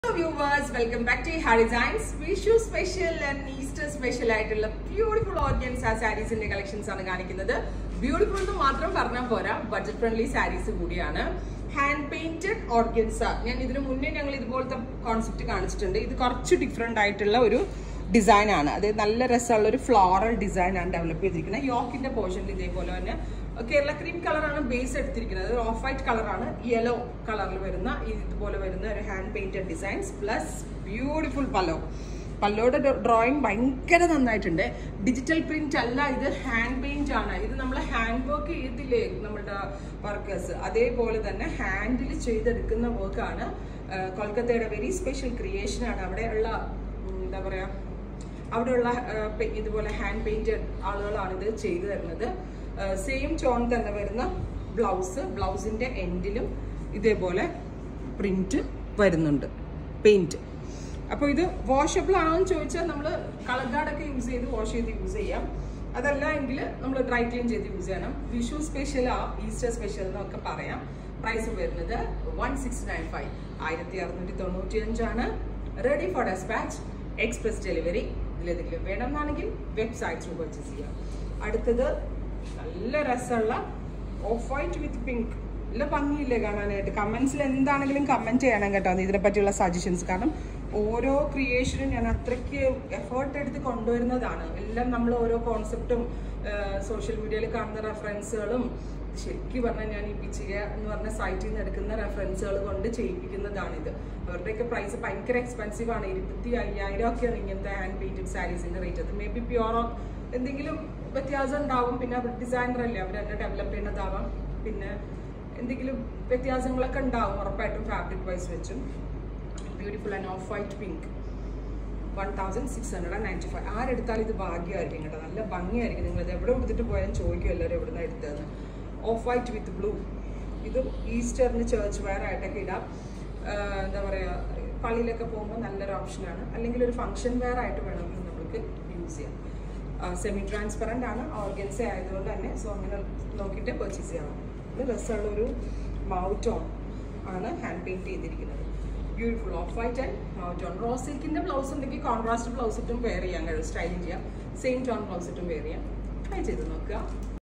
viewers welcome back to ഹാ designs Vishu special and Easter special ആയിട്ടുള്ള beautiful organza ആ സാരീസിന്റെ കളക്ഷൻസ് ആണ് കാണിക്കുന്നത് ബ്യൂട്ടിഫുൾ എന്ന് മാത്രം പറഞ്ഞാൽ പോരാ ബഡ്ജറ്റ് ഫ്രണ്ട്ലി സാരീസ് കൂടിയാണ് ഹാൻഡ് പെയിന്റഡ് ഓർഗൻസ ഞാൻ ഇതിനു മുന്നേ ഞങ്ങൾ ഇതുപോലത്തെ കോൺസെപ്റ്റ് കാണിച്ചിട്ടുണ്ട് ഇത് കുറച്ച് ഡിഫറെന്റ് ആയിട്ടുള്ള ഒരു ഡിസൈൻ ആണ് അത് നല്ല രസമുള്ള ഒരു ഫ്ലോറൽ ഡിസൈൻ ആണ് ഡെവലപ്പ് ചെയ്തിരിക്കുന്നത് യോക്കിന്റെ പോർഷനിൽ ഇതേപോലെ തന്നെ കേരള ക്രീം കളറാണ് ബേസ് എടുത്തിരിക്കുന്നത് ഓഫ് വൈറ്റ് കളറാണ് യെല്ലോ കളറിൽ വരുന്ന ഈ ഇതുപോലെ വരുന്ന ഒരു hand painted designs plus beautiful pallu പല്ലോയുടെ ഡ്രോയിങ് ഭയങ്കര നന്നായിട്ടുണ്ട് ഡിജിറ്റൽ പ്രിന്റ് അല്ല ഇത് ഹാൻഡ് പെയിന്റ് ആണ് ഇത് നമ്മൾ ഹാൻഡ് വർക്ക് ചെയ്തില്ലേ നമ്മുടെ വർക്കേഴ്സ് അതേപോലെ തന്നെ ഹാൻഡിൽ ചെയ്തെടുക്കുന്ന വർക്കാണ് കൊൽക്കത്തയുടെ വെരി സ്പെഷ്യൽ ക്രിയേഷൻ ആണ് അവിടെയുള്ള ഉം, എന്താ പറയാ അവിടെയുള്ള ആ, പെ- ഇതുപോലെ ഹാൻഡ് പെയിന്റഡ് ആളുകളാണ് ഇത് ചെയ്തു തരുന്നത് സെയിം ടോൺ തന്നെ വരുന്ന ബ്ലൗസ് ബ്ലൗസിന്റെ എൻഡിലും ഇതേപോലെ പ്രിന്റ് വരുന്നുണ്ട് പെയിന്റ് അപ്പോൾ ഇത് വാഷബിൾ ആണോ എന്ന് ചോദിച്ചാൽ നമ്മൾ കളർ ഗാർഡൊക്കെ യൂസ് ചെയ്ത് വാഷ് ചെയ്ത് യൂസ് ചെയ്യാം അതല്ല എങ്കിൽ നമ്മൾ ഡ്രൈ ക്ലീൻ ചെയ്ത് യൂസ് ചെയ്യണം വിഷു സ്പെഷ്യൽ ആ ഈസ്റ്റർ സ്പെഷ്യൽ എന്നൊക്കെ പറയാം പ്രൈസ് വരുന്നത് വൺ സിക്സ് നയൻ ഫൈവ് ആയിരത്തി അറുന്നൂറ്റി തൊണ്ണൂറ്റി അഞ്ചാണ് ready for despatch express delivery ഇതിലേതെങ്കിലും വേണമെന്നാണെങ്കിൽ വെബ്സൈറ്റ് ത്രൂ പർച്ചേസ് ചെയ്യാം അടുത്തത് നല്ല രസമുള്ള ഓഫ് വൈറ്റ് വിത്ത് പിങ്ക് നല്ല ഭംഗിയില്ലേ കാണാനായിട്ട് കമന്റ്സിൽ എന്താണെങ്കിലും കമന്റ് ചെയ്യണം കേട്ടോ ഇതിനെ പറ്റിയുള്ള സജഷൻസ് കാരണം ഓരോ ക്രിയേഷനും ഞാൻ അത്രയ്ക്ക് എഫേർട്ട് എടുത്ത് കൊണ്ടുവരുന്നതാണ് എല്ലാം നമ്മൾ ഓരോ കോൺസെപ്റ്റും സോഷ്യൽ മീഡിയയിൽ കാണുന്ന റെഫറൻസുകളും ശരിക്കും പറഞ്ഞാൽ ഞാൻ ഈ പിച്ചിക എന്ന് പറഞ്ഞ സൈറ്റിൽ നിന്ന് എടുക്കുന്ന റെഫറൻസുകൾ കൊണ്ട് ചെയ്യിപ്പിക്കുന്നതാണിത് അവരുടെയൊക്കെ പ്രൈസ് ഭയങ്കര എക്സ്പെൻസീവ് ആണ് ഇരുപത്തി അയ്യായിരം ഒക്കെയാണ് ഇങ്ങനത്തെ ഹാൻഡ് പെയിന്റഡ് സാരീസിന്റെ റേറ്റ് അത് മേ ബി പ്യോറോ എന്തെങ്കിലും വ്യത്യാസം ഉണ്ടാവും പിന്നെ അവർ ഡിസൈനർ അല്ലേ അവർ തന്നെ ഡെവലപ്പ് ചെയ്യുന്നതാവാം പിന്നെ എന്തെങ്കിലും വ്യത്യാസങ്ങളൊക്കെ ഉണ്ടാവും ഉറപ്പായിട്ടും ഫാബ്രിക് വൈസ് വെച്ചും beautiful and off white pink one thousand six hundred and ninety five ആരെടുത്താലും ഇത് ഭാഗ്യമായിരിക്കും കേട്ടോ നല്ല ഭംഗിയായിരിക്കും നിങ്ങൾ ഇത് എവിടെ കൊടുത്തിട്ട് പോയാലും ചോദിക്കും എല്ലാവരും എവിടെ നിന്ന് എടുത്തതെന്ന് ഓഫ് വൈറ്റ് വിത്ത് ബ്ലൂ ഇതും ഈസ്റ്ററിന് ചേർച്ച് വെയർ ആയിട്ടൊക്കെ ഇടാം ആഹ് എന്താ പറയുക പള്ളിയിലൊക്കെ പോകുമ്പോൾ നല്ലൊരു ഓപ്ഷനാണ് അല്ലെങ്കിൽ ഒരു ഫംഗ്ഷൻ വെയർ ആയിട്ട് വേണമെങ്കിൽ നമുക്ക് യൂസ് ചെയ്യാം സെമി ട്രാൻസ്പെറൻ്റ് ആണ് ഓർഗൻസ ആയതുകൊണ്ട് തന്നെ സോ അങ്ങനെ നോക്കിയിട്ട് പർച്ചേസ് ചെയ്യണം ഇത് രസമുള്ളൊരു മൗറ്റോൺ ആണ് ഹാൻഡ് പെയിൻറ് ചെയ്തിരിക്കുന്നത് ബ്യൂട്ടിഫുൾ ഓഫ് വൈറ്റ് ആൻഡ് മൗറ്റോൺ റോസ് സിൽക്കിൻ്റെ ബ്ലൗസ് ഉണ്ടെങ്കിൽ കോൺട്രാസ്റ്റ് ബ്ലൗസ് ഇട്ടും വെയർ ചെയ്യാൻ കഴിയും സ്റ്റൈലിംഗ് ചെയ്യാം സെയിം ടോൺ ബ്ലൗസ് ഇട്ടും വെയർ ചെയ്യാം ട്രൈ ചെയ്ത് നോക്കുക